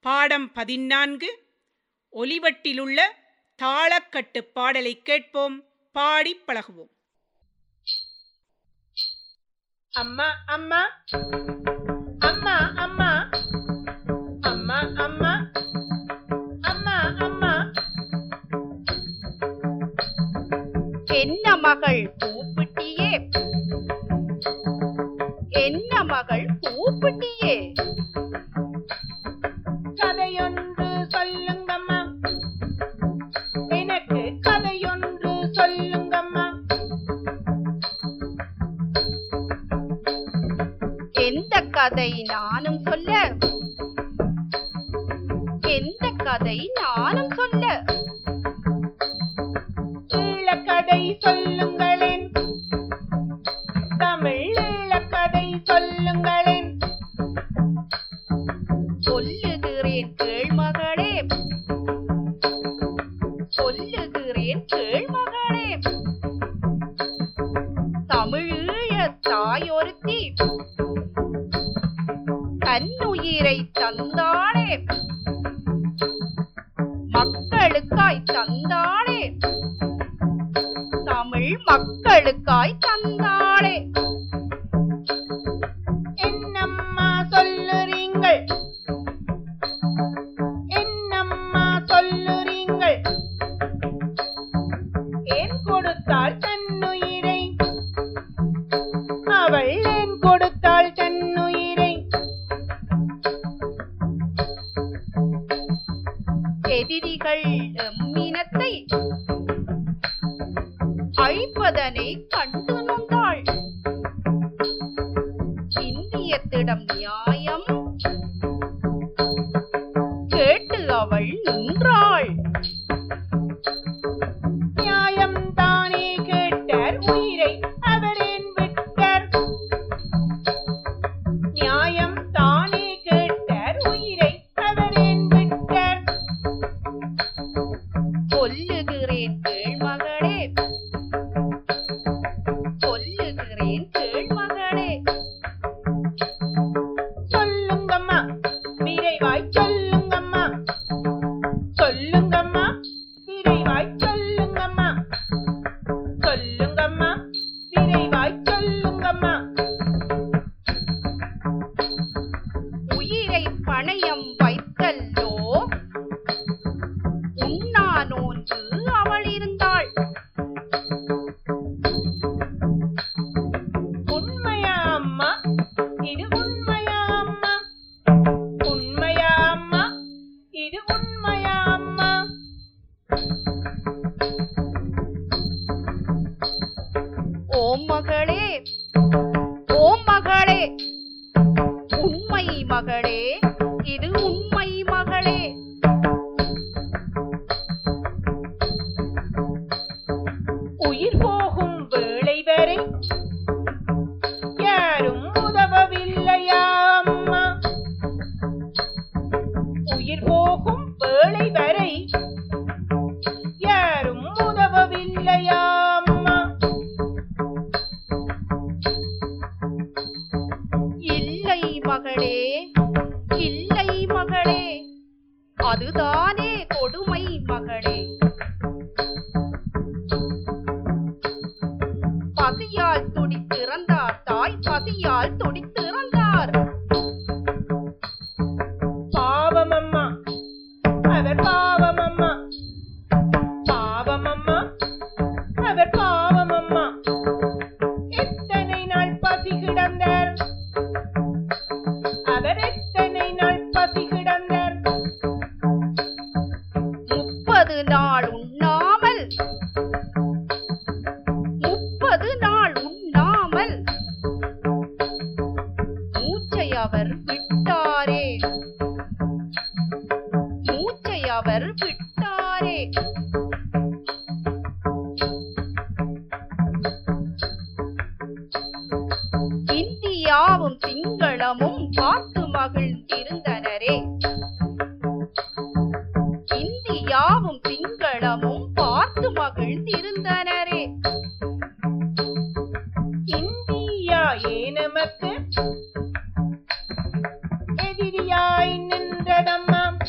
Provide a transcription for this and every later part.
பாடம் பதினான்கு ஒலிவட்டிலுள்ள தாளக்கட்டு பாடலை கேட்போம் பாடிப் பழகுவோம் அம்மா அம்மா அம்மா அம்மா அம்மா அம்மா அம்மா அம்மா என்ன மகள் கூப்பிட்டியே என்ன மகள் கூப்பிட்டியே கதையொன்று சொல்லுங்கம்மா எனக்கு கதையொன்று சொல்லுங்கம்மா எந்த கதை நானும் சொல்ல எந்த கதை நானும் சொல்ல ஈழக்கதை சொல்லுங்களேன் தமிழ் ஈழக்கதை சொல்லுங்களேன் சொல்லுகிறேன் கேள் மகளே சொல்லுகிறேன் கேள் மகளே தமிழீழ தாயொருத்தி தன்னுயிரை தந்தாளே மக்களுக்காய் தந்தாளே தமிழ் மக்களுக்காய் தந்தாளே என்னம்மா சொல்லுறீங்கள் என்னம்மா சொல்லுறீங்கள் ஏன் கொடுத்தாள் தன்னுயிரை அவள் ஏன் கொடுத்தாள் தன்னுயிரை எதிரிகள் எம்மினத்தை அழிப்பதனை கண்டு நொந்தாள் இந்தியத்திடம் நியாயம் கேட்டு அவள் நின்றாள் நியாயம் தானே கேட்டார் உயிரை அவரேன் விட்டார் நியாயம் தானே கேட்டார் உயிரை அவரேன் விட்டார் சொல்லுகிறேன் கேள் மகளே சொல்லுகிறேன் கேள் மகளே சொல்லுங்கம்மா விரைவாய் சொல்லுங்கம்மா சொல்லுங்கம்மா விரைவாய் சொல்லுங்கம்மா சொல்லுங்கம்மா விரைவாய் சொல்லுங்கம்மா உயிரை பணயம் வைத்தல்லோ உண்ணா நோன்பு அவள் இருந்தாள் உண்மையா அம்மா இது உண்மையா அம்மா உண்மையா அம்மா இது உண்மையா அம்மா ஓம் மகளே ஓம் மகளே உண்மை மகளே இது உண்மை மகளே உயிர் போகும் வேளை வரை யாரும் உதவவில்லையா அம்மா உயிர் போகும் வேளை வரை யாரும் உதவவில்லையா அம்மா இல்லை மகளே இல்லை மகளே அதுதானே கொடுமை மகளே பசியால் துடித்திறந்தார் தாய் பசியால் துடித்திறந்தார் பாவம் அம்மா அவர் பாவம் அம்மா பாவம் அம்மா அவர் பாவம் அம்மா எத்தனை நாள் பசி கிடந்தார் அவர் எத்தனை நாள் பசி கிடந்தார் முப்பது நாள் உண்ணாமல் முப்பது நாள் உண்ணாமல் மூச்சை அவர் விட்டாரே மூச்சை அவர் விட்டாரே இந்தியாவும் சிங்களமும் பார்த்து மகிழ்ந்திருந்தனரே இந்தியாவும் சிங்களமும் பார்த்து மகிழ்ந்திருந்தனரே இந்தியா ஏனமக்கு எதிரியாய் நின்றதம்மா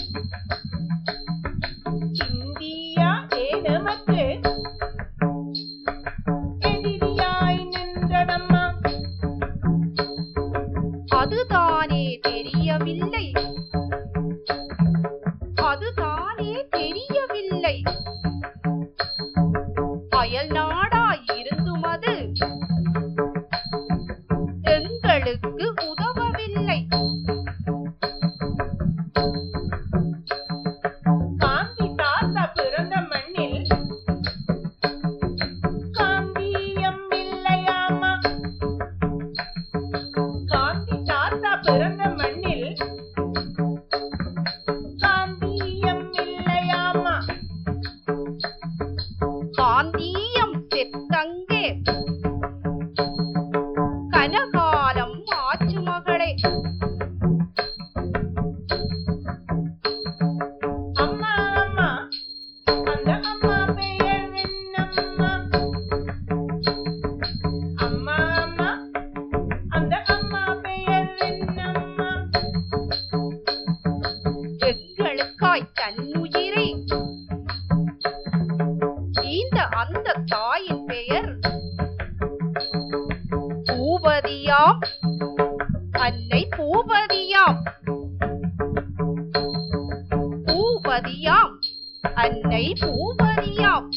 பூபதியாம் அன்னை பூபதியாம்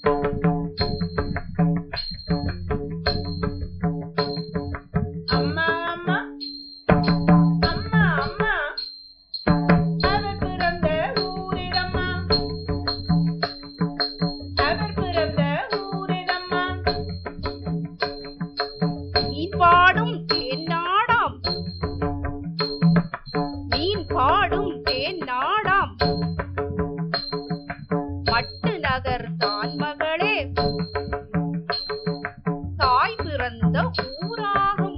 அம்மா அம்மா அம்மா அம்மா அவர் பிறந்த ஊரிடம்மா அவர் பிறந்த ஊரிடம்மா மீன் பாடும் தேன் நாடாம் மீன் பாடும் தேன் நாடாம் மட்டு நகர் தான் மகளே தாய் பிறந்த ஊராகும்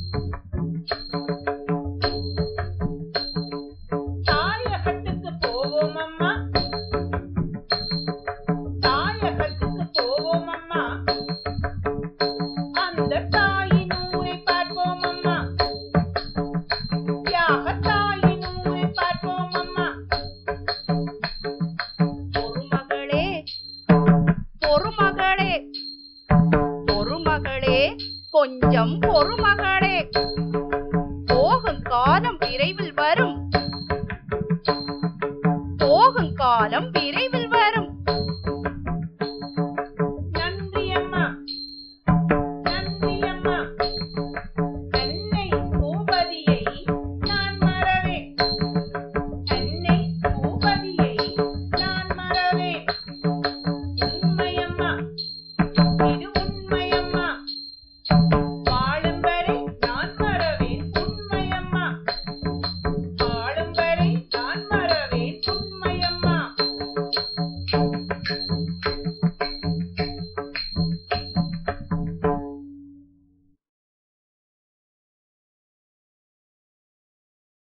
தாயகத்துக்கு போவோம் அம்மா தாயகத்துக்கு போவோம் அம்மா அந்த தாயின் ஊரை பார்ப்போம் அம்மா யாக தாயின் ஊரை பார்ப்போம் அம்மா பொறுமகளே பொறுமகளே பொறுமகளே கொஞ்சம் பொறுமகளே போகும் காலம் விரைவில் வரும் போகும் காலம் விரைவில்